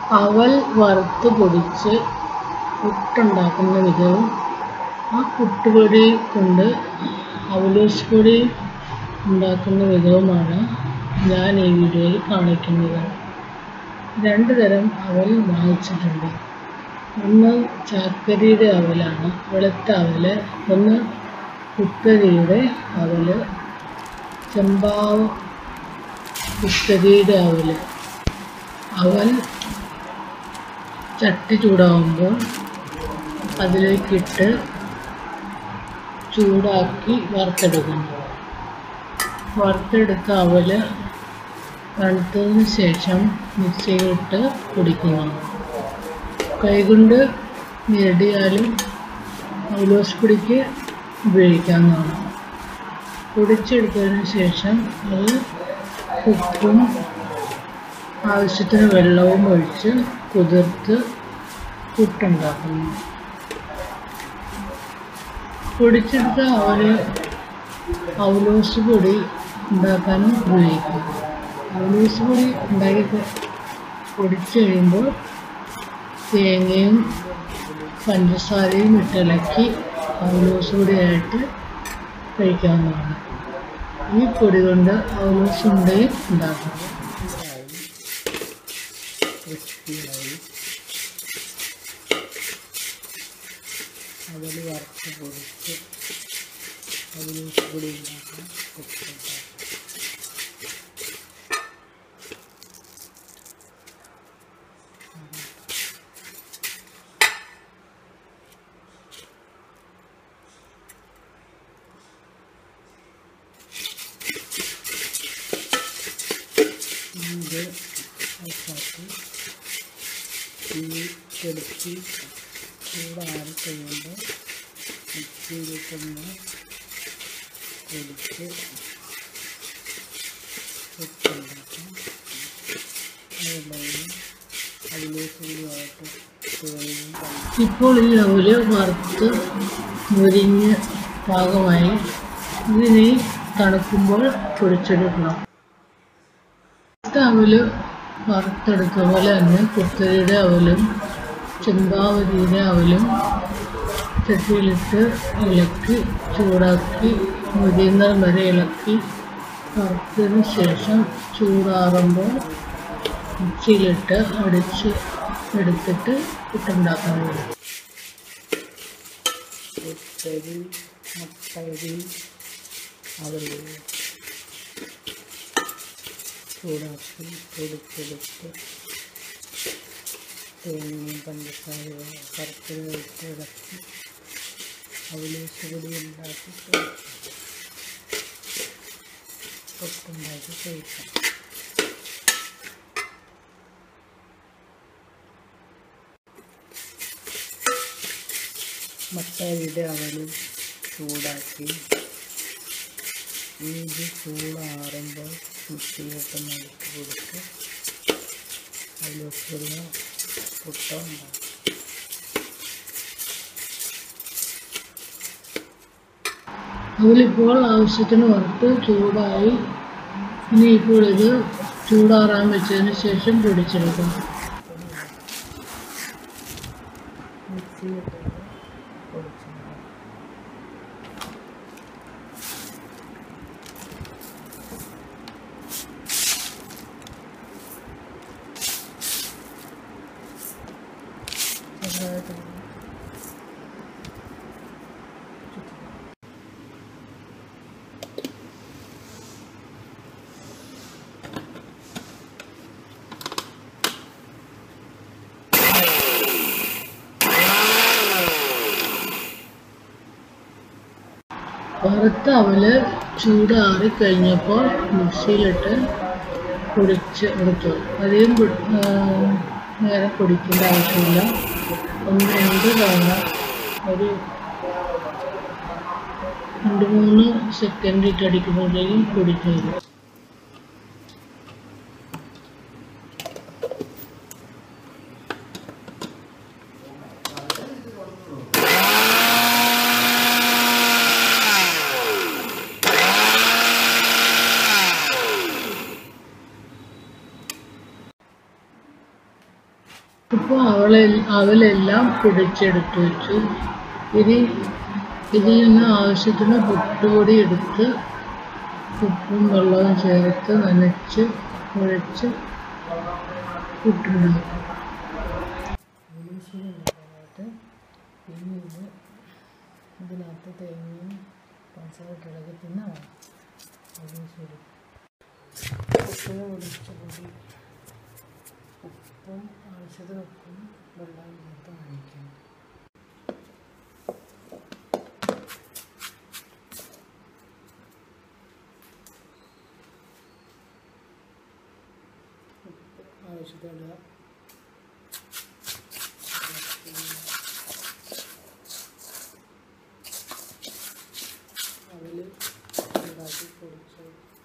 അവൽ വറുത്ത് പൊടിച്ച് പുട്ടുണ്ടാക്കുന്ന വിധവും ആ പുട്ടുപൊടി കൊണ്ട് അവലോസ് പൊടി ഉണ്ടാക്കുന്ന വിധവുമാണ് ഞാൻ ഈ വീഡിയോയിൽ കാണിക്കുന്നത് രണ്ട് തരം അവൽ വാങ്ങിച്ചിട്ടുണ്ട് ഒന്ന് ചാക്കരിയുടെ അവലാണ് വെളുത്ത അവൽ ഒന്ന് കുത്തരിയുടെ അവൽ ചെമ്പാവ് കുത്തരിയുടെ അവൽ അവൽ ചട്ടി ചൂടാകുമ്പോൾ അതിലേക്കിട്ട് ചൂടാക്കി വറുത്തെടുക്കുന്നു വറുത്തെടുത്ത അവൽ തണുത്തതിന് ശേഷം മിക്സിയിലിട്ട് പൊടിക്കുന്നു കൈകൊണ്ട് ഞെരടിയാലും അവലോസ് പൊടിക്ക് ഉപയോഗിക്കാവുന്നതാണ് പൊടിച്ചെടുത്തതിന് ശേഷം അത് ഉപ്പും ആവശ്യത്തിന് വെള്ളവും ഒഴിച്ച് കുതിർത്ത് പുട്ടുണ്ടാക്കുന്നു പൊടിച്ചെടുത്ത അവല് അവലോസ് പൊടി ഉണ്ടാക്കാനും ഉപയോഗിക്കും അവലോസ് പൊടി ഉണ്ടാക്കി പൊടിച്ച് കഴിയുമ്പോൾ തേങ്ങയും പഞ്ചസാരയും ഇട്ടിളക്കി അവലോസ് പൊടിയായിട്ട് കഴിക്കാവുന്നതാണ് ഈ പൊടി കൊണ്ട് അവലോസ് ഉണ്ടയും ഉണ്ടാക്കാം ക്രിസ്പിയായി അവൽ വറുത്ത് പൊടിച്ച് അവലോസ് പൊടി ഉണ്ടാക്കാം പുട്ടുണ്ടാക്കാം ഇത് ആക്കി തീ കെടുത്തി ചൂടാറി കഴിയുമ്പോൾ മിക്സിയിലിട്ടൊന്ന് പൊടിച്ച് ഉപ്പുണ്ടാക്കാം അതുപോലെ അതിലേക്കുള്ളിയായിട്ട് തേങ്ങയും ഇപ്പോൾ ഈ അവല് വറുത്ത് മുരിഞ്ഞ് പാകമായി ഇതിനെ തണുക്കുമ്പോൾ പൊടിച്ചെടുക്കണം അവല് വറുത്തെടുത്ത പോലെ തന്നെ കുത്തരിയുടെ അവലും ചെമ്പാവരിയുടെ അവലും ചട്ടിയിലിട്ട് ഇളക്കി ചൂടാക്കി മുരിയുന്നത് വരെ ഇളക്കി വറുത്തതിന് ശേഷം ചൂടാറുമ്പോൾ മിക്സിയിലിട്ട് അടിച്ച് എടുത്തിട്ട് പുട്ടുണ്ടാക്കുന്നത് കുത്തരി മുട്ടരി അവല് ചൂടാക്കി പൊടിച്ചെടുത്ത് തേങ്ങയും പഞ്ചസാരയും കറുപ്പിൽ വെച്ച് ഇളക്കി അവലേസ് പൊടി ഉണ്ടാക്കി കഴിക്കാം പുട്ടുണ്ടാക്കി കഴിക്കാം മട്ടരിയുടെ അവലും ചൂടാക്കി ഇത് ചൂടാറുമ്പോൾ മിക്സിയിലിട്ട് നടുക്ക് കൊടുത്ത് അതിലൊക്കെയുള്ള പുട്ട ഉണ്ടാക്കും അതിലിപ്പോൾ ആവശ്യത്തിന് വറുത്ത് ചൂടായി ഇനി ഇപ്പോൾ ഇത് ചൂടാറാൻ വെച്ചതിന് ശേഷം പൊടിച്ചെടുക്കാം മിക്സിയിലിട്ട് പൊടിച്ചെടുക്കാം ചെറുതായിട്ട് വറുത്ത അവല് ചൂടാറി കഴിഞ്ഞപ്പോൾ മിക്സിയിലിട്ട് പൊടിച്ച് എടുത്തു അധികം പൊ- ആ, നേരം പൊടിക്കേണ്ട ആവശ്യമില്ല ഒന്ന് രണ്ട് തവണ ഒരു രണ്ട് മൂന്ന് സെക്കൻഡ് ഇട്ട് അടിക്കുമ്പോഴത്തേക്കും പൊടിച്ചു വരും ഇപ്പോൾ അവളെ അവലെല്ലാം പൊടിച്ചെടുത്ത് വെച്ചു ഇനി ഇതിൽ നിന്ന് ആവശ്യത്തിന് പുട്ടുപൊടി എടുത്ത് ഉപ്പും വെള്ളവും ചേർത്ത് നനച്ച് കുഴച്ച് പുട്ടുണ്ടാക്കും പുളിശ്ശേരി ഉണ്ടാക്കാനായിട്ട് പിന്നെ ഇത് ഇതിനകത്ത് തേങ്ങയും പഞ്ചസാരയൊക്കെ ഇളകി പിന്നെ വേണം പുളിശ്ശേരി ഉപ്പിന് പൊടിച്ച പൊടി ഉപ്പും ആവശ്യത്തിന് ഉപ്പും വെള്ളവും ചേർത്ത് നനയ്ക്കണം ഉപ്പ് ആവശ്യത്തിനുള്ള അവൽ ഉണ്ടാക്കി പൊടിച്ച്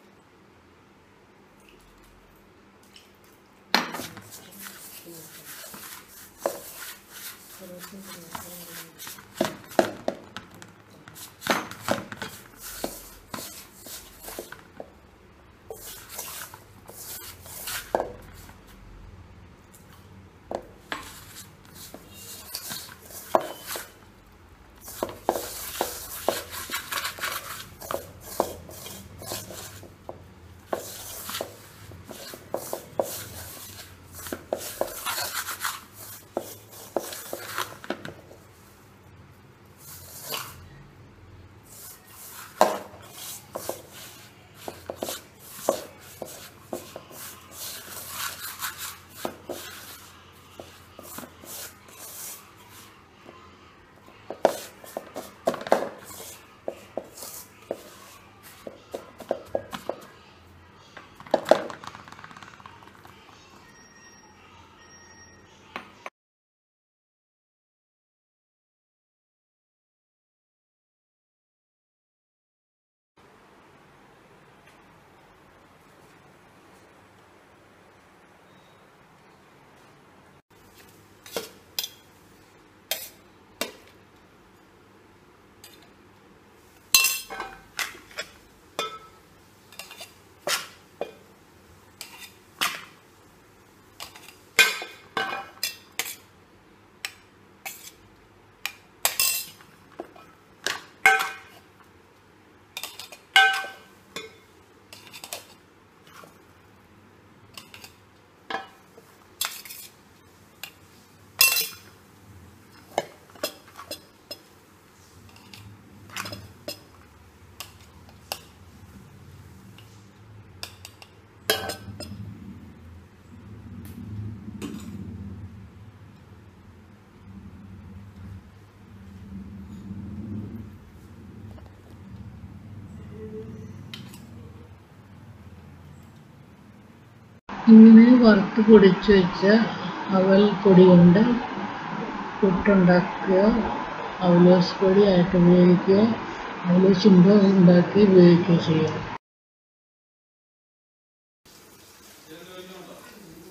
കുറേശ്ശെ കുറേശ്ശെ ഇങ്ങനെ വറുത്ത് പൊടിച്ച് വെച്ച അവൽ പൊടി കൊണ്ട് പുട്ടുണ്ടാക്കുക അവലോസ് പൊടി ആയിട്ട് ഉപയോഗിക്കുക അവലോസ് ഉണ്ട ഉണ്ടാക്കി ഉപയോഗിക്കുക ചെയ്യുക